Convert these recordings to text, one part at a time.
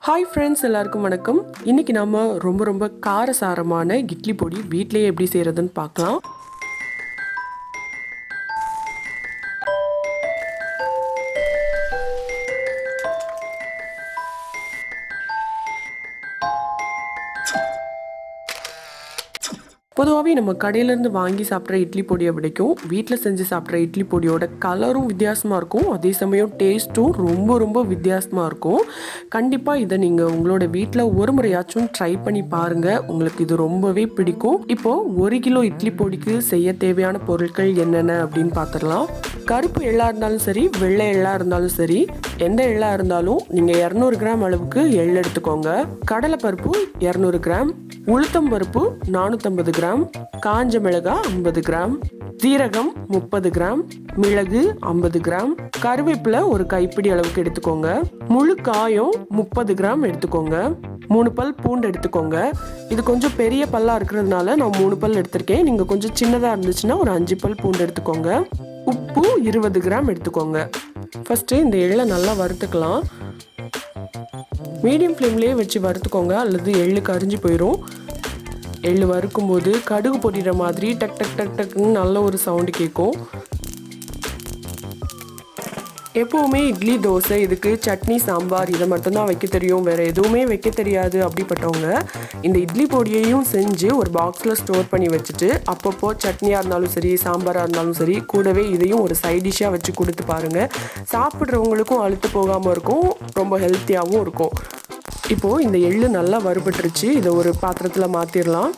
hi friends எல்லாருக்கும் வணக்கம் இன்னைக்கு நம்ம ரொம்ப ரொம்ப காரசாரமான இட்லி பொடி வீட்டிலேயே எப்படி செய்கிறதுன்னு பார்க்கலாம் பொதுவாகவே நம்ம கடையிலேருந்து வாங்கி சாப்பிட்ற இட்லி பொடியை விடைக்கும் வீட்டில் செஞ்சு சாப்பிட்ற இட்லி பொடியோட கலரும் வித்தியாசமாக இருக்கும் அதே சமயம் டேஸ்ட்டும் ரொம்ப ரொம்ப வித்தியாசமாக இருக்கும் கண்டிப்பாக இதை நீங்கள் உங்களோட வீட்டில் ஒரு முறையாச்சும் ட்ரை பண்ணி பாருங்கள் உங்களுக்கு இது ரொம்பவே பிடிக்கும் இப்போது ஒரு கிலோ இட்லி பொடிக்கு செய்ய தேவையான பொருட்கள் என்னென்ன அப்படின்னு பார்த்துடலாம் கருப்பு எள்ளா இருந்தாலும் சரி வெள்ளை எள்ளா இருந்தாலும் சரி எந்த எள்ளா இருந்தாலும் நீங்கள் இரநூறு கிராம் அளவுக்கு எள் எடுத்துக்கோங்க கடலைப்பருப்பு இரநூறு கிராம் உளுத்தம் பருப்பு நானூற்றம்பது கிராம் காஞ்ச மிளகாய் ஐம்பது கிராம் சீரகம் முப்பது கிராம் மிளகு ஐம்பது கிராம் கருவேப்பிலை ஒரு கைப்பிடி அளவுக்கு எடுத்துக்கோங்க முழு காயம் முப்பது கிராம் எடுத்துக்கோங்க மூணு பல் பூண்டு எடுத்துக்கோங்க இது கொஞ்சம் பெரிய பல்லா இருக்கிறதுனால நான் மூணு பல் எடுத்திருக்கேன் நீங்கள் கொஞ்சம் சின்னதாக இருந்துச்சுன்னா ஒரு அஞ்சு பல் பூண்டு எடுத்துக்கோங்க உப்பு இருபது கிராம் எடுத்துக்கோங்க ஃபஸ்ட்டு இந்த எள்ளை நல்லா வறுத்துக்கலாம் மீடியம் ஃப்ளேம்லேயே வச்சு வறுத்துக்கோங்க அல்லது எள்ளு கரிஞ்சு போயிடும் எள்ளு வறுக்கும்போது கடுகு பொடிகிற மாதிரி டக் டக் டக் டக்குன்னு நல்ல ஒரு சவுண்டு கேட்கும் எப்போவுமே இட்லி தோசை இதுக்கு சட்னி சாம்பார் இதை மட்டும்தான் வைக்க தெரியும் வேறு எதுவுமே வைக்க தெரியாது அப்படிப்பட்டவங்க இந்த இட்லி பொடியையும் செஞ்சு ஒரு பாக்ஸில் ஸ்டோர் பண்ணி வச்சுட்டு அப்பப்போ சட்னியாக இருந்தாலும் சரி சாம்பாராக இருந்தாலும் சரி கூடவே இதையும் ஒரு சைட் டிஷ்ஷாக வச்சு கொடுத்து பாருங்கள் சாப்பிட்றவங்களுக்கும் அழுத்து போகாமல் இருக்கும் ரொம்ப ஹெல்த்தியாகவும் இருக்கும் இப்போது இந்த எள்ளு நல்லா வறுபட்டுருச்சு இதை ஒரு பாத்திரத்தில் மாற்றிடலாம்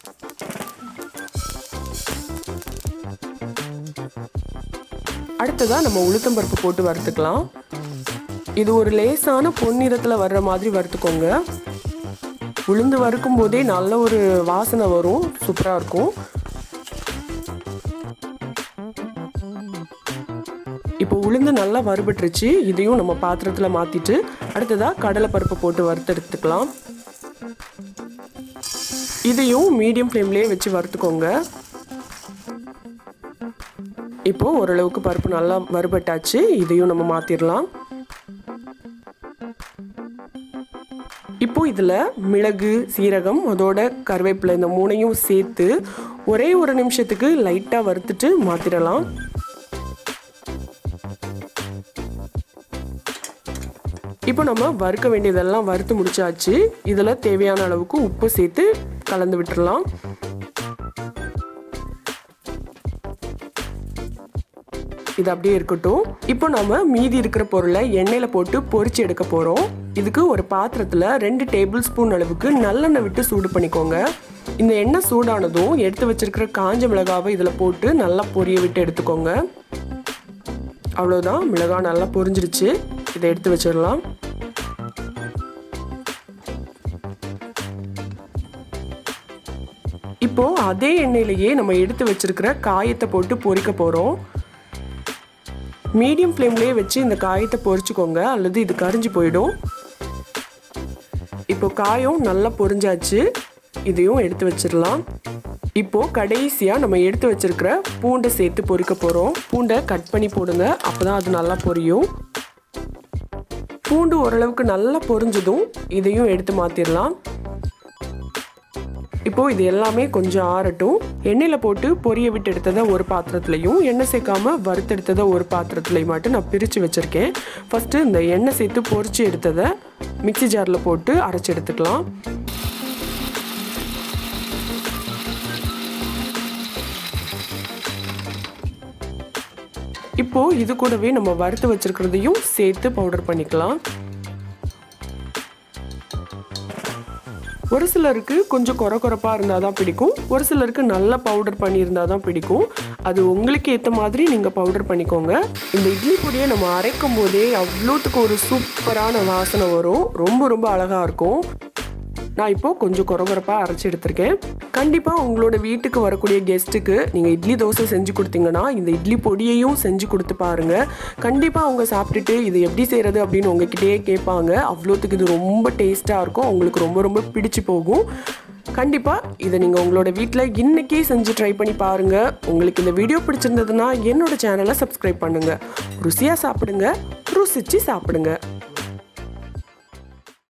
அடுத்ததாக நம்ம உளுத்தம்பருப்பு போட்டு வறுத்துக்கலாம் இது ஒரு லேசான பொன்னிறத்தில் வர்ற மாதிரி வறுத்துக்கோங்க உளுந்து வறுக்கும் போதே நல்ல ஒரு வாசனை வரும் சூப்பராக இருக்கும் இப்போ உளுந்து நல்லா வறுபட்டுருச்சு இதையும் நம்ம பாத்திரத்தில் மாற்றிட்டு அடுத்ததாக கடலைப்பருப்பு போட்டு வறுத்தெடுத்துக்கலாம் இதையும் மீடியம் ஃப்ளேம்லேயே வச்சு வறுத்துக்கோங்க இப்போ ஓரளவுக்கு பருப்பு நல்லா வறுபட்டாச்சு இதையும் நம்ம மாற்றிடலாம் இப்போ இதில் மிளகு சீரகம் அதோட கருவேப்பிலை இந்த மூணையும் சேர்த்து ஒரே ஒரு நிமிஷத்துக்கு லைட்டாக வறுத்துட்டு மாற்றிடலாம் இப்போ நம்ம வறுக்க வேண்டியதெல்லாம் வறுத்து முடிச்சாச்சு இதில் தேவையான அளவுக்கு உப்பு சேர்த்து கலந்து விட்டுறலாம் இது அப்படியே இருக்கட்டும் இப்போ நம்ம மீதி இருக்கிற பொருளை எண்ணெயில் போட்டு பொரிச்சு எடுக்க போகிறோம் இதுக்கு ஒரு பாத்திரத்தில் ரெண்டு டேபிள் ஸ்பூன் அளவுக்கு நல்லெண்ணெய் விட்டு சூடு பண்ணிக்கோங்க இந்த எண்ணெய் சூடானதும் எடுத்து வச்சிருக்கிற காஞ்ச மிளகாவை இதில் போட்டு நல்லா பொரிய விட்டு எடுத்துக்கோங்க அவ்வளோதான் மிளகாய் நல்லா பொரிஞ்சிருச்சு இதை எடுத்து வச்சிடலாம் இப்போ அதே எண்ணெயிலேயே நம்ம எடுத்து வச்சிருக்கிற காயத்தை போட்டு பொரிக்க போகிறோம் மீடியம் ஃப்ளேம்லேயே வச்சு இந்த காயத்தை பொரிச்சுக்கோங்க அல்லது இது கரிஞ்சு போயிடும் இப்போ காயம் நல்லா பொரிஞ்சாச்சு இதையும் எடுத்து வச்சிடலாம் இப்போ கடைசியாக நம்ம எடுத்து வச்சிருக்கிற பூண்டை சேர்த்து பொரிக்க போகிறோம் பூண்டை கட் பண்ணி போடுங்க அப்போ தான் அது நல்லா பொரியும் பூண்டு ஓரளவுக்கு நல்லா பொரிஞ்சதும் இதையும் எடுத்து மாற்றிடலாம் இப்போ இது எல்லாமே கொஞ்சம் ஆறட்டும் எண்ணெயில் போட்டு பொரிய விட்டு எடுத்ததை ஒரு பாத்திரத்துலையும் எண்ணெய் சேர்க்காம வறுத்தெடுத்ததை ஒரு பாத்திரத்துலையும் மட்டும் நான் பிரித்து வச்சுருக்கேன் ஃபஸ்ட்டு இந்த எண்ணெய் சேர்த்து பொரிச்சு எடுத்ததை மிக்சி ஜாரில் போட்டு அரைச்சி எடுத்துக்கலாம் இப்போ இது கூடவே நம்ம வறுத்து வச்சிருக்கிறதையும் சேர்த்து பவுடர் பண்ணிக்கலாம் ஒரு சிலருக்கு கொஞ்சம் குறை குறைப்பாக இருந்தால் தான் பிடிக்கும் ஒரு சிலருக்கு நல்ல பவுடர் பண்ணியிருந்தால் தான் பிடிக்கும் அது உங்களுக்கு ஏற்ற மாதிரி நீங்கள் பவுடர் பண்ணிக்கோங்க இந்த இட்லி பொடியை நம்ம அரைக்கும் போதே அவ்வளோத்துக்கு ஒரு சூப்பரான வாசனை வரும் ரொம்ப ரொம்ப அழகாக இருக்கும் நான் இப்போது கொஞ்சம் குறகுறப்பாக அரைச்சி எடுத்திருக்கேன் கண்டிப்பாக உங்களோட வீட்டுக்கு வரக்கூடிய கெஸ்ட்டுக்கு நீங்கள் இட்லி தோசை செஞ்சு கொடுத்தீங்கன்னா இந்த இட்லி பொடியையும் செஞ்சு கொடுத்து பாருங்கள் கண்டிப்பாக அவங்க சாப்பிட்டுட்டு இது எப்படி செய்கிறது அப்படின்னு உங்ககிட்டயே கேட்பாங்க அவ்வளோத்துக்கு இது ரொம்ப டேஸ்ட்டாக இருக்கும் அவங்களுக்கு ரொம்ப ரொம்ப பிடிச்சு போகும் கண்டிப்பாக இதை நீங்கள் உங்களோட வீட்டில் இன்றைக்கே செஞ்சு ட்ரை பண்ணி பாருங்கள் உங்களுக்கு இந்த வீடியோ பிடிச்சிருந்ததுன்னா என்னோட சேனலை சப்ஸ்கிரைப் பண்ணுங்கள் ருசியாக சாப்பிடுங்க ருசிச்சு சாப்பிடுங்க